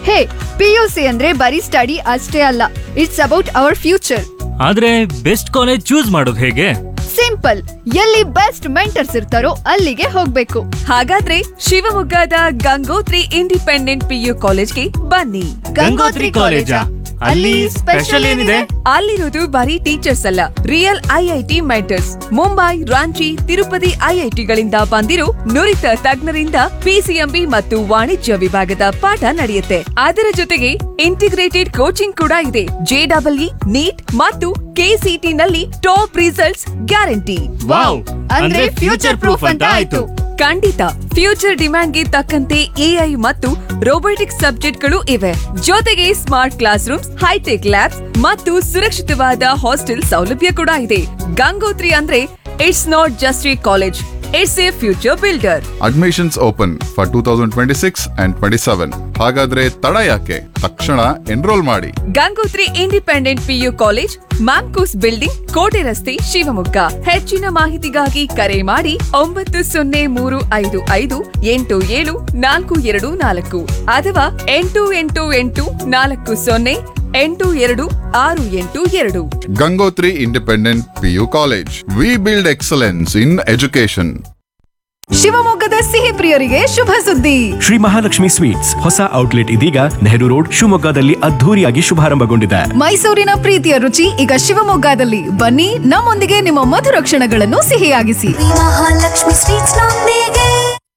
ಹೇ PUC ಅಂದ್ರೆ ಬರೀ study ಅಷ್ಟೇ ಅಲ್ಲ ಇಟ್ಸ್ ಅಬೌಟ್ ಅವರ್ ಫ್ಯೂಚರ್ ಆದ್ರೆ ಬೆಸ್ಟ್ ಕಾಲೇಜ್ ಚೂಸ್ ಮಾಡೋದು ಹೇಗೆ ಸಿಂಪಲ್ ಎಲ್ಲಿ ಬೆಸ್ಟ್ ಮೆಂಟರ್ಸ್ ಇರ್ತಾರೋ ಅಲ್ಲಿಗೆ ಹೋಗ್ಬೇಕು ಹಾಗಾದ್ರೆ ಶಿವಮೊಗ್ಗದ ಗಂಗೋತ್ರಿ ಇಂಡಿಪೆಂಡೆಂಟ್ ಪಿಯು ಕಾಲೇಜ್ಗೆ ಬನ್ನಿ ಗಂಗೋತ್ರಿ ಕಾಲೇಜಾ? ಅಲ್ಲಿ ಸ್ಪೆಷಲ್ ಏನಿದೆ? ಅಲ್ಲಿರೋದು ಬರೀ ಟೀಚರ್ಸ್ ಅಲ್ಲ real IIT mentors Mumbai Ranchi Tirupati ಐಐಟಿಗಳಿಂದ ಬಂದಿರೋ ನುರಿತ ತಜ್ಞರಿಂದ ಪಿಸಿಎಂಬಿ ಮತ್ತು ವಾಣಿಜ್ಯ ವಿಭಾಗದ ಪಾಠ ನಡೆಯುತ್ತೆ ಅದರ ಜೊತೆಗೆ ಇಂಟಿಗ್ರೇಟೆಡ್ ಕೋಚಿಂಗ್ ಕೂಡ ಇದೆ ಜೆಡಬ್ಲ್ಇ ನೀಟ್ ಮತ್ತು ಕೆಸಿಟಿ ನಲ್ಲಿ ಟಾಪ್ ರಿಸಲ್ಟ್ಸ್ ಗ್ಯಾರಂಟಿ ವಾವ್ ಅಂದ್ರೆ ಫ್ಯೂಚರ್ ಪ್ರೂಫ್ ಅಂತ ಆಯ್ತು ಖಂಡಿತ ಫ್ಯೂಚರ್ ಡಿಮ್ಯಾಂಡ್ಗೆ ತಕ್ಕಂತೆ ಎಐ ಮತ್ತು ರೋಬೋಟಿಕ್ಸ್ ಸಬ್ಜೆಕ್ಟ್ಗಳು ಇವೆ ಜೊತೆಗೆ smart class rooms hi tech labs ಮತ್ತು ಸುರಕ್ಷಿತವಾದ ಹಾಸ್ಟೆಲ್ ಸೌಲಭ್ಯ ಕೂಡ ಇದೆ ಗಂಗೋತ್ರಿ ಅಂದ್ರೆ it's not just a college it's a future builder admissions open for two thousand twenty six and twenty seven ಹಾಗಾದ್ರೆ ತಡ ಯಾಕೆ ತಕ್ಷಣ ಎನ್ರೋಲ್ ಮಾಡಿ Gangotri independent PU college MAMCOS building ಕೋಟೆ ರಸ್ತೆ ಶಿವಮೊಗ್ಗ ಹೆಚ್ಚಿನ ಮಾಹಿತಿಗಾಗಿ ಕರೆ ಮಾಡಿ ಒಂಬತ್ತು ಸೊನ್ನೆ ಮೂರು ಐದು ಐದು ಎಂಟು ಏಳು ನಾಲ್ಕು ಎರಡು ನಾಲ್ಕು ಅಥವಾ ಎಂಟು ಎಂಟು ಎಂಟು ನಾಲ್ಕು ಸೊನ್ನೆ ಎಂಟು ಎರಡು ಆರು ಎಂಟು ಎರಡು Gangotri independent PU college we build excellence in education ಶಿವಮೊಗ್ಗದ ಸಿಹಿ ಪ್ರಿಯರಿಗೆ ಶುಭ ಸುದ್ದಿ ಶ್ರೀ ಮಹಾಲಕ್ಷ್ಮಿ ಸ್ವೀಟ್ಸ್ ಹೊಸ ಔಟ್ಲೆಟ್ ಇದೀಗ ನೆಹರು ರೋಡ್ ಶಿವಮೊಗ್ಗದಲ್ಲಿ ಅದ್ಧೂರಿಯಾಗಿ ಶುಭಾರಂಭಗೊಂಡಿದೆ ಮೈಸೂರಿನ ಪ್ರೀತಿಯ ರುಚಿ ಈಗ ಶಿವಮೊಗ್ಗದಲ್ಲಿ ಬನ್ನಿ ನಮ್ಮೊಂದಿಗೆ ನಿಮ್ಮ ಮಧುರ ಕ್ಷಣಗಳನ್ನು ಸಿಹಿಯಾಗಿಸಿ ಮಹಾಲಕ್ಷ್ಮಿ ಸ್ವೀಟ್ಸ್ ನೊಂದಿಗೆ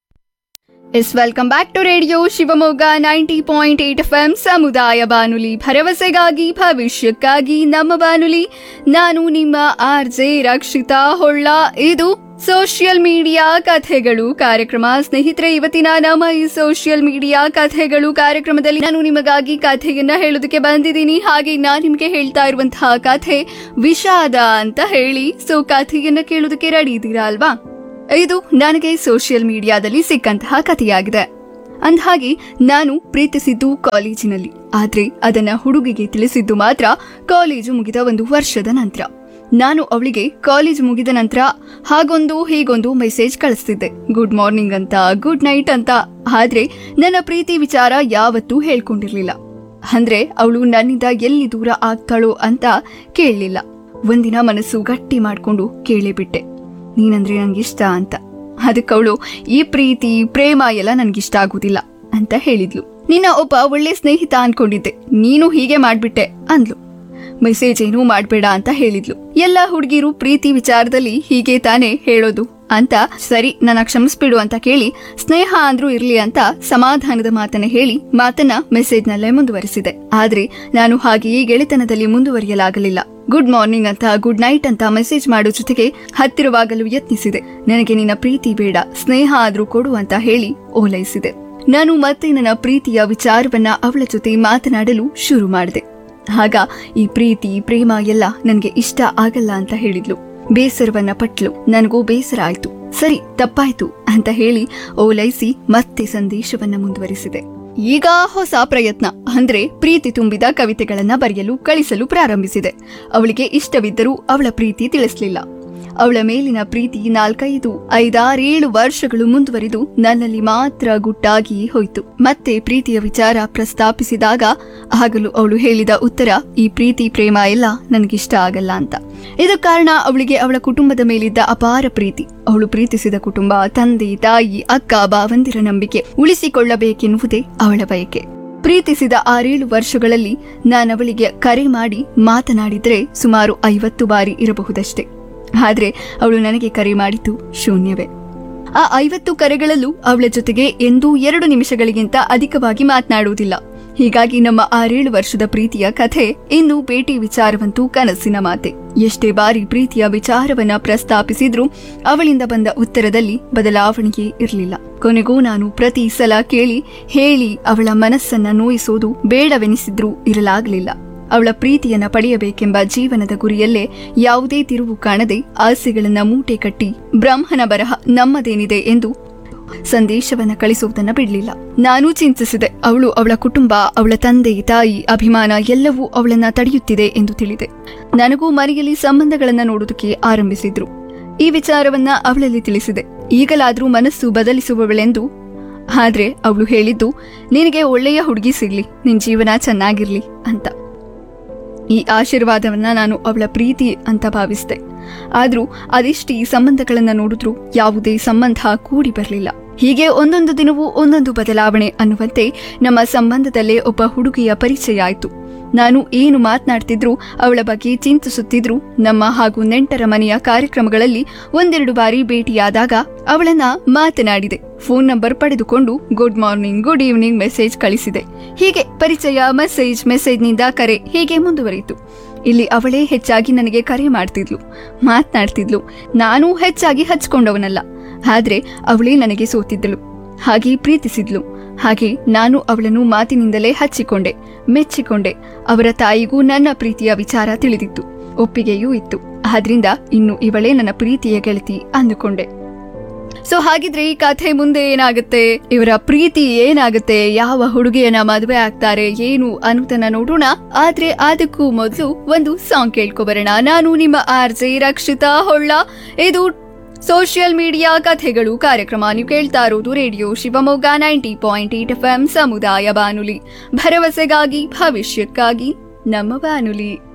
yes welcome back to radio Shivamogga ninety point eight F M ಸಮುದಾಯ ಬಾನುಲಿ ಭರವಸೆಗಾಗಿ ಭವಿಷ್ಯಕ್ಕಾಗಿ ನಮ್ಮ ಬಾನುಲಿ ನಾನು ನಿಮ್ಮ ಆರ್ ಜೆ ರಕ್ಷಿತಾ ಹೊಳ್ಳ ಇದು ಸೋಷಿಯಲ್ ಮೀಡಿಯಾ ಕಥೆಗಳು ಕಾರ್ಯಕ್ರಮ ಸ್ನೇಹಿತರೆ ಇವತ್ತಿನ ನಮ್ಮ ಈ ಸೋಷಿಯಲ್ ಮೀಡಿಯಾ ಕಥೆಗಳು ಕಾರ್ಯಕ್ರಮದಲ್ಲಿ ನಾನು ನಿಮಗಾಗಿ ಕಥೆಯನ್ನ ಹೇಳೋದಕ್ಕೆ ಬಂದಿದ್ದೀನಿ ಹಾಗೆ ನಾನು ನಿಮಗೆ ಹೇಳ್ತಾ ಇರುವಂತಹ ಕಥೆ ವಿಷಾದ ಅಂತ ಹೇಳಿ ಸೊ ಕಥೆಯನ್ನ ಕೇಳೋದಕ್ಕೆ ರೆಡಿ ಇದ್ದೀರಾ ಅಲ್ವಾ ಇದು ನನಗೆ ಸೋಷಿಯಲ್ ಮೀಡಿಯಾದಲ್ಲಿ ಸಿಕ್ಕಂತಹ ಕಥೆಯಾಗಿದೆ ಅಂದ್ಹಾಗೆ ನಾನು ಪ್ರೀತಿಸಿದ್ದು ಕಾಲೇಜಿನಲ್ಲಿ ಆದ್ರೆ ಅದನ್ನ ಹುಡುಗಿಗೆ ತಿಳಿಸಿದ್ದು ಮಾತ್ರ ಕಾಲೇಜು ಮುಗಿದ ಒಂದು ವರ್ಷದ ನಂತರ ನಾನು ಅವಳಿಗೆ ಕಾಲೇಜ್ ಮುಗಿದ ನಂತರ ಹಾಗೊಂದು ಹೀಗೊಂದು ಮೆಸೇಜ್ ಕಳಿಸ್ತಿದ್ದೆ ಗುಡ್ ಮಾರ್ನಿಂಗ್ ಅಂತ ಗುಡ್ ನೈಟ್ ಅಂತ ಆದ್ರೆ ನನ್ನ ಪ್ರೀತಿ ವಿಚಾರ ಯಾವತ್ತೂ ಹೇಳ್ಕೊಂಡಿರ್ಲಿಲ್ಲ ಅಂದ್ರೆ ಅವಳು ನನ್ನಿಂದ ಎಲ್ಲಿ ದೂರ ಆಗ್ತಾಳೋ ಅಂತ ಕೇಳಲಿಲ್ಲ ಒಂದಿನ ಮನಸ್ಸು ಗಟ್ಟಿ ಮಾಡ್ಕೊಂಡು ಕೇಳಿಬಿಟ್ಟೆ ನೀನಂದ್ರೆ ನಂಗಿಷ್ಟ ಅಂತ ಅದಕ್ಕೆ ಅವಳು ಈ ಪ್ರೀತಿ ಪ್ರೇಮ ಎಲ್ಲ ನನ್ಗಿಷ್ಟ ಆಗುದಿಲ್ಲ ಅಂತ ಹೇಳಿದ್ಲು ನಿನ್ನ ಒಬ್ಬ ಒಳ್ಳೆ ಸ್ನೇಹಿತ ಅನ್ಕೊಂಡಿದ್ದೆ ನೀನು ಹೀಗೆ ಮಾಡ್ಬಿಟ್ಟೆ ಅಂದ್ಲು ಮೆಸೇಜ್ ಏನೂ ಮಾಡ್ಬೇಡ ಅಂತ ಹೇಳಿದ್ಲು ಎಲ್ಲ ಹುಡುಗಿರು ಪ್ರೀತಿ ವಿಚಾರದಲ್ಲಿ ಹೀಗೆ ತಾನೇ ಹೇಳೋದು ಅಂತ ಸರಿ ನನ್ನ ಕ್ಷಮಿಸ್ಬಿಡು ಅಂತ ಕೇಳಿ ಸ್ನೇಹ ಅಂದ್ರೂ ಇರ್ಲಿ ಅಂತ ಸಮಾಧಾನದ ಮಾತನ್ನ ಹೇಳಿ ಮಾತನ್ನ ಮೆಸೇಜ್ನಲ್ಲೇ ಮುಂದುವರಿಸಿದೆ ಆದ್ರೆ ನಾನು ಹಾಗೆಯೇ ಗೆಳೆತನದಲ್ಲಿ ಮುಂದುವರಿಯಲಾಗಲಿಲ್ಲ ಗುಡ್ ಮಾರ್ನಿಂಗ್ ಅಂತ ಗುಡ್ ನೈಟ್ ಅಂತ ಮೆಸೇಜ್ ಮಾಡೋ ಜೊತೆಗೆ ಹತ್ತಿರವಾಗಲು ಯತ್ನಿಸಿದೆ ನನಗೆ ನಿನ್ನ ಪ್ರೀತಿ ಬೇಡ ಸ್ನೇಹ ಆದ್ರೂ ಕೊಡು ಅಂತ ಹೇಳಿ ಓಲೈಸಿದೆ ನಾನು ಮತ್ತೆ ನನ್ನ ಪ್ರೀತಿಯ ವಿಚಾರವನ್ನ ಅವಳ ಜೊತೆ ಮಾತನಾಡಲು ಶುರು ಮಾಡಿದೆ ಆಗ ಈ ಪ್ರೀತಿ ಪ್ರೇಮ ಎಲ್ಲ ನನ್ಗೆ ಇಷ್ಟ ಆಗಲ್ಲ ಅಂತ ಹೇಳಿದ್ಲು ಬೇಸರವನ್ನ ಪಟ್ಲು ನನಗೂ ಬೇಸರ ಆಯ್ತು ಸರಿ ತಪ್ಪಾಯ್ತು ಅಂತ ಹೇಳಿ ಓಲೈಸಿ ಮತ್ತೆ ಸಂದೇಶವನ್ನ ಮುಂದುವರಿಸಿದೆ ಈಗ ಹೊಸ ಪ್ರಯತ್ನ ಅಂದ್ರೆ ಪ್ರೀತಿ ತುಂಬಿದ ಕವಿತೆಗಳನ್ನ ಬರೆಯಲು ಕಳಿಸಲು ಪ್ರಾರಂಭಿಸಿದೆ ಅವಳಿಗೆ ಇಷ್ಟವಿದ್ದರೂ ಅವಳ ಪ್ರೀತಿ ತಿಳಿಸ್ಲಿಲ್ಲ ಅವಳ ಮೇಲಿನ ಪ್ರೀತಿ ನಾಲ್ಕೈದು ಐದಾರೇಳು ವರ್ಷಗಳು ಮುಂದುವರಿದು ನನ್ನಲ್ಲಿ ಮಾತ್ರ ಗುಟ್ಟಾಗಿ ಹೋಯ್ತು ಮತ್ತೆ ಪ್ರೀತಿಯ ವಿಚಾರ ಪ್ರಸ್ತಾಪಿಸಿದಾಗ ಆಗಲು ಅವಳು ಹೇಳಿದ ಉತ್ತರ ಈ ಪ್ರೀತಿ ಪ್ರೇಮ ಎಲ್ಲ ನನಗಿಷ್ಟ ಆಗಲ್ಲ ಅಂತ ಇದಕ್ಕೆ ಕಾರಣ ಅವಳಿಗೆ ಅವಳ ಕುಟುಂಬದ ಮೇಲಿದ್ದ ಅಪಾರ ಪ್ರೀತಿ ಅವಳು ಪ್ರೀತಿಸಿದ ಕುಟುಂಬ ತಂದೆ ತಾಯಿ ಅಕ್ಕ ಬಾವಂದಿರ ನಂಬಿಕೆ ಉಳಿಸಿಕೊಳ್ಳಬೇಕೆನ್ನುವುದೇ ಅವಳ ಬಯಕೆ ಪ್ರೀತಿಸಿದ ಆರೇಳು ವರ್ಷಗಳಲ್ಲಿ ನಾನವಳಿಗೆ ಕರೆ ಮಾಡಿ ಮಾತನಾಡಿದ್ರೆ ಸುಮಾರು ಐವತ್ತು ಬಾರಿ ಇರಬಹುದಷ್ಟೇ ಆದ್ರೆ ಅವಳು ನನಗೆ ಕರೆ ಮಾಡಿದ್ದು ಶೂನ್ಯವೇ ಆ ಐವತ್ತು ಕರೆಗಳಲ್ಲೂ ಅವಳ ಜೊತೆಗೆ ಎಂದೂ ಎರಡು ನಿಮಿಷಗಳಿಗಿಂತ ಅಧಿಕವಾಗಿ ಮಾತನಾಡುವುದಿಲ್ಲ ಹೀಗಾಗಿ ನಮ್ಮ ಆರೇಳು ವರ್ಷದ ಪ್ರೀತಿಯ ಕಥೆ ಇನ್ನು ಭೇಟಿ ವಿಚಾರವಂತೂ ಕನಸಿನ ಮಾತೆ ಎಷ್ಟೇ ಬಾರಿ ಪ್ರೀತಿಯ ವಿಚಾರವನ್ನ ಪ್ರಸ್ತಾಪಿಸಿದ್ರೂ ಅವಳಿಂದ ಬಂದ ಉತ್ತರದಲ್ಲಿ ಬದಲಾವಣೆಯೇ ಇರಲಿಲ್ಲ ಕೊನೆಗೂ ನಾನು ಪ್ರತಿ ಸಲ ಕೇಳಿ ಹೇಳಿ ಅವಳ ಮನಸ್ಸನ್ನ ನೋಯಿಸೋದು ಬೇಡವೆನಿಸಿದ್ರೂ ಇರಲಾಗಲಿಲ್ಲ ಅವಳ ಪ್ರೀತಿಯನ್ನ ಪಡೆಯಬೇಕೆಂಬ ಜೀವನದ ಗುರಿಯಲ್ಲೇ ಯಾವುದೇ ತಿರುವು ಕಾಣದೆ ಆಸೆಗಳನ್ನ ಮೂಟೆ ಕಟ್ಟಿ ಬ್ರಹ್ಮನ ಬರಹ ನಮ್ಮದೇನಿದೆ ಎಂದು ಸಂದೇಶವನ್ನ ಕಳಿಸುವುದನ್ನ ಬಿಡಲಿಲ್ಲ ನಾನು ಚಿಂತಿಸಿದೆ ಅವಳು ಅವಳ ಕುಟುಂಬ ಅವಳ ತಂದೆ ತಾಯಿ ಅಭಿಮಾನ ಎಲ್ಲವೂ ಅವಳನ್ನ ತಡೆಯುತ್ತಿದೆ ಎಂದು ತಿಳಿದೆ ನನಗೂ ಮನೆಯಲ್ಲಿ ಸಂಬಂಧಗಳನ್ನ ನೋಡುವುದಕ್ಕೆ ಆರಂಭಿಸಿದ್ರು ಈ ವಿಚಾರವನ್ನ ಅವಳಲ್ಲಿ ತಿಳಿಸಿದೆ ಈಗಲಾದ್ರೂ ಮನಸ್ಸು ಬದಲಿಸುವವಳೆಂದು ಆದ್ರೆ ಅವಳು ಹೇಳಿದ್ದು ನಿನಗೆ ಒಳ್ಳೆಯ ಹುಡುಗಿ ಸಿಗ್ಲಿ ನಿನ್ ಜೀವನ ಚೆನ್ನಾಗಿರ್ಲಿ ಅಂತ ಈ ಆಶೀರ್ವಾದವನ್ನ ನಾನು ಅವಳ ಪ್ರೀತಿ ಅಂತ ಭಾವಿಸಿದೆ ಆದ್ರೂ ಅದೆಷ್ಟು ಈ ಸಂಬಂಧಗಳನ್ನ ನೋಡಿದ್ರೂ ಯಾವುದೇ ಸಂಬಂಧ ಕೂಡಿ ಬರಲಿಲ್ಲ ಹೀಗೆ ಒಂದೊಂದು ದಿನವೂ ಒಂದೊಂದು ಬದಲಾವಣೆ ಅನ್ನುವಂತೆ ನಮ್ಮ ಸಂಬಂಧದಲ್ಲೇ ಒಬ್ಬ ಹುಡುಗಿಯ ಪರಿಚಯ ಆಯಿತು ನಾನು ಏನು ಮಾತನಾಡ್ತಿದ್ರು ಅವಳ ಬಗ್ಗೆ ಚಿಂತಿಸುತ್ತಿದ್ರು ನಮ್ಮ ಹಾಗೂ ನೆಂಟರ ಮನೆಯ ಕಾರ್ಯಕ್ರಮಗಳಲ್ಲಿ ಒಂದೆರಡು ಬಾರಿ ಭೇಟಿಯಾದಾಗ ಅವಳನ್ನ ಮಾತನಾಡಿದೆ ಫೋನ್ ನಂಬರ್ ಪಡೆದುಕೊಂಡು good morning good evening message ಕಳಿಸಿದೆ ಹೀಗೆ ಪರಿಚಯ ಮೆಸೇಜ್ ಮೆಸೇಜ್ನಿಂದ ಕರೆ ಹೀಗೆ ಮುಂದುವರಿಯಿತು ಇಲ್ಲಿ ಅವಳೇ ಹೆಚ್ಚಾಗಿ ನನಗೆ ಕರೆ ಮಾಡ್ತಿದ್ಲು ಮಾತನಾಡ್ತಿದ್ಲು ನಾನು ಹೆಚ್ಚಾಗಿ ಹಚ್ಕೊಂಡವನಲ್ಲ ಆದ್ರೆ ಅವಳೇ ನನಗೆ ಸೋತಿದ್ದಳು ಹಾಗೆ ಪ್ರೀತಿಸಿದ್ಲು ಹಾಗೆ ನಾನು ಅವಳನ್ನು ಮಾತಿನಿಂದಲೇ ಹಚ್ಚಿಕೊಂಡೆ ಮೆಚ್ಚಿಕೊಂಡೆ ಅವರ ತಾಯಿಗೂ ನನ್ನ ಪ್ರೀತಿಯ ವಿಚಾರ ತಿಳಿದಿತ್ತು ಒಪ್ಪಿಗೆಯೂ ಇತ್ತು ಆದ್ರಿಂದ ಇನ್ನು ಇವಳೇ ನನ್ನ ಪ್ರೀತಿಯ ಗೆಳತಿ ಅಂದುಕೊಂಡೆ ಸೊ ಹಾಗಿದ್ರೆ ಈ ಕಥೆ ಮುಂದೆ ಏನಾಗುತ್ತೆ ಇವರ ಪ್ರೀತಿ ಏನಾಗುತ್ತೆ ಯಾವ ಹುಡುಗಿಯನ್ನ ಮದುವೆ ಆಗ್ತಾರೆ ಏನು ಅನ್ನೋದನ್ನ ನೋಡೋಣ ಆದ್ರೆ ಅದಕ್ಕೂ ಮೊದಲು ಒಂದು ಸಾಂಗ್ ಕೇಳ್ಕೊಬರೋಣ ನಾನು ನಿಮ್ಮ ಆರ್ ಜೆ ರಕ್ಷಿತಾ ಹೊಳ್ಳ ಇದು ಸೋಷಿಯಲ್ ಮೀಡಿಯಾ ಕಥೆಗಳು ಕಾರ್ಯಕ್ರಮ ನೀವು ಕೇಳ್ತಾ ಇರೋದು radio Shivamogga ninety point eight F M ಸಮುದಾಯ ಬಾನುಲಿ ಭರವಸೆಗಾಗಿ ಭವಿಷ್ಯಕ್ಕಾಗಿ ನಮ್ಮ ಬಾನುಲಿ